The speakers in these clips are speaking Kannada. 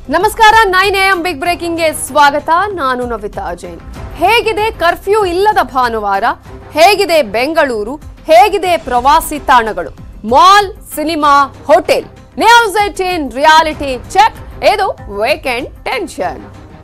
ನಮಸ್ಕಾರ ನೈನ್ ಎಂ ಬಿಗ್ ಬ್ರೇಕಿಂಗ್ಗೆ ಸ್ವಾಗತ ನಾನು ನವಿತಾ ಜೈನ್ ಹೇಗಿದೆ ಕರ್ಫ್ಯೂ ಇಲ್ಲದ ಭಾನುವಾರ ಹೇಗಿದೆ ಬೆಂಗಳೂರು ಹೇಗಿದೆ ಪ್ರವಾಸಿ ತಾಣಗಳು mall cinema hotel news eighteen reality check ಇದು ವೀಕೆಂಡ್ ಟೆನ್ಷನ್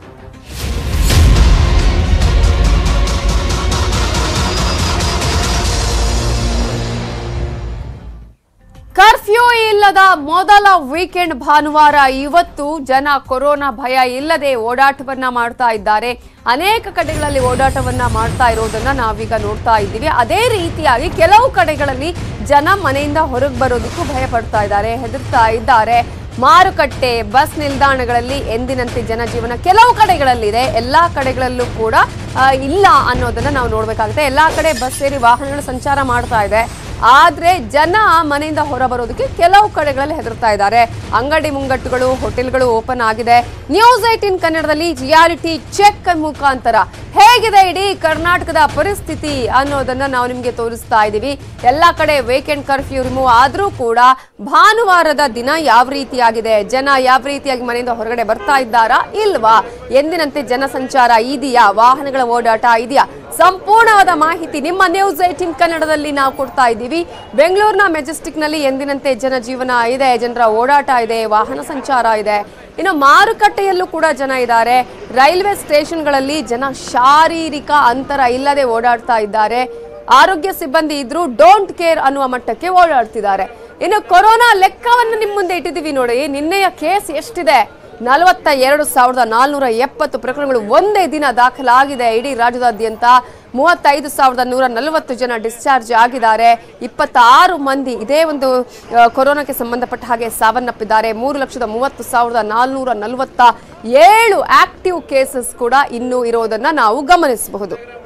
ಕರ್ಫ್ಯೂ ಇಲ್ಲದ ಮೊದಲ ವೀಕೆಂಡ್ ಭಾನುವಾರ ಇವತ್ತು ಜನ ಕೊರೋನಾ ಭಯ ಇಲ್ಲದೆ ಓಡಾಟವನ್ನ ಮಾಡ್ತಾ ಇದ್ದಾರೆ ಅನೇಕ ಕಡೆಗಳಲ್ಲಿ ಓಡಾಟವನ್ನ ಮಾಡ್ತಾ ಇರೋದನ್ನ ನಾವೀಗ ನೋಡ್ತಾ ಇದ್ದೀವಿ ಅದೇ ರೀತಿಯಾಗಿ ಕೆಲವು ಕಡೆಗಳಲ್ಲಿ ಜನ ಮನೆಯಿಂದ ಹೊರಗೆ ಬರೋದಕ್ಕೂ ಭಯ ಪಡ್ತಾ ಇದ್ದಾರೆ ಹೆದರ್ತಾ ಇದ್ದಾರೆ ಮಾರುಕಟ್ಟೆ ಬಸ್ ನಿಲ್ದಾಣಗಳಲ್ಲಿ ಎಂದಿನಂತೆ ಜನಜೀವನ ಕೆಲವು ಕಡೆಗಳಲ್ಲಿದೆ ಎಲ್ಲಾ ಕಡೆಗಳಲ್ಲೂ ಕೂಡ ಆ, ಇಲ್ಲ ಅನ್ನೋದನ್ನ ನಾವು ನೋಡ್ಬೇಕಾಗುತ್ತೆ ಎಲ್ಲಾ ಕಡೆ ಬಸ್ ಸೇರಿ ವಾಹನಗಳು ಸಂಚಾರ ಮಾಡ್ತಾ ಇದೆ ಆದ್ರೆ ಜನ ಮನೆಯಿಂದ ಹೊರ ಬರೋದಕ್ಕೆ ಕೆಲವು ಕಡೆಗಳಲ್ಲಿ ಹೆದರ್ತಾ ಇದ್ದಾರೆ ಅಂಗಡಿ ಮುಂಗಟ್ಟುಗಳು ಹೋಟೆಲ್ಗಳು ಓಪನ್ ಆಗಿದೆ ನ್ಯೂಸ್ ಏಟಿನ್ ಕನ್ನಡದಲ್ಲಿ ರಿಯಾಲಿಟಿ ಚೆಕ್ ಮುಖಾಂತರ ಹೇಗಿದೆ ಇಡೀ ಕರ್ನಾಟಕದ ಪರಿಸ್ಥಿತಿ ಅನ್ನೋದನ್ನ ನಾವು ನಿಮಗೆ ತೋರಿಸ್ತಾ ಇದ್ದೀವಿ ಎಲ್ಲಾ ಕಡೆ ವೇಕೆಂಡ್ ಕರ್ಫ್ಯೂ ರಿಮೂವ್ ಆದ್ರೂ ಕೂಡ ಭಾನುವಾರದ ದಿನ ಯಾವ ರೀತಿಯಾಗಿದೆ ಜನ ಯಾವ ರೀತಿಯಾಗಿ ಮನೆಯಿಂದ ಹೊರಗಡೆ ಬರ್ತಾ ಇದ್ದಾರಾ ಇಲ್ವಾ ಎಂದಿನಂತೆ ಜನಸಂಚಾರ ಇದೆಯಾ ವಾಹನಗಳ ಓಡಾಟ ಇದೆಯಾ ಸಂಪೂರ್ಣವಾದ ಮಾಹಿತಿ ನಿಮ್ಮ ನ್ಯೂಸ್ ಏಟಿನ್ ಕನ್ನಡದಲ್ಲಿ ನಾವು ಕೊಡ್ತಾ ಇದ್ದೀವಿ ಬೆಂಗಳೂರಿನ ಮೆಜೆಸ್ಟಿಕ್ ನಲ್ಲಿ ಎಂದಿನಂತೆ ಜನಜೀವನ ಇದೆ ಜನರ ಓಡಾಟ ಇದೆ ವಾಹನ ಸಂಚಾರ ಇದೆ ಇನ್ನು ಮಾರುಕಟ್ಟೆಯಲ್ಲೂ ಕೂಡ ಜನ ಇದ್ದಾರೆ ರೈಲ್ವೆ ಸ್ಟೇಷನ್ಗಳಲ್ಲಿ ಜನ ಶಾರೀರಿಕ ಅಂತರ ಇಲ್ಲದೆ ಓಡಾಡ್ತಾ ಇದ್ದಾರೆ ಆರೋಗ್ಯ ಸಿಬ್ಬಂದಿ ಇದ್ರೂ ಡೋಂಟ್ ಕೇರ್ ಅನ್ನುವ ಮಟ್ಟಕ್ಕೆ ಓಡಾಡ್ತಿದ್ದಾರೆ ಇನ್ನು ಕೊರೋನಾ ಲೆಕ್ಕವನ್ನು ನಿಮ್ಮ ಮುಂದೆ ಇಟ್ಟಿದ್ದೀವಿ ನೋಡಿ ನಿನ್ನೆಯ ಕೇಸ್ ಎಷ್ಟಿದೆ ನಲವತ್ತ ಎರಡು ಸಾವಿರದ ನಾಲ್ನೂರ ಎಪ್ಪತ್ತು ಪ್ರಕರಣಗಳು ಒಂದೇ ದಿನ ದಾಖಲಾಗಿದೆ ಇಡೀ ರಾಜ್ಯದಾದ್ಯಂತ ಮೂವತ್ತೈದು ಸಾವಿರದ ನೂರ ನಲವತ್ತು ಜನ ಡಿಸ್ಚಾರ್ಜ್ ಆಗಿದ್ದಾರೆ ಇಪ್ಪತ್ತಾರು ಮಂದಿ ಇದೇ ಒಂದು ಆ, ಕೊರೋನಾಕ್ಕೆ ಸಂಬಂಧಪಟ್ಟ ಹಾಗೆ ಸಾವನ್ನಪ್ಪಿದ್ದಾರೆ ಮೂರು ಲಕ್ಷದ ಮೂವತ್ತು ಸಾವಿರದ ನಾಲ್ನೂರ ನಲವತ್ತ ಏಳು ಆಕ್ಟಿವ್ ಕೇಸಸ್ ಕೂಡ ಇನ್ನೂ ಇರೋದನ್ನ ನಾವು ಗಮನಿಸಬಹುದು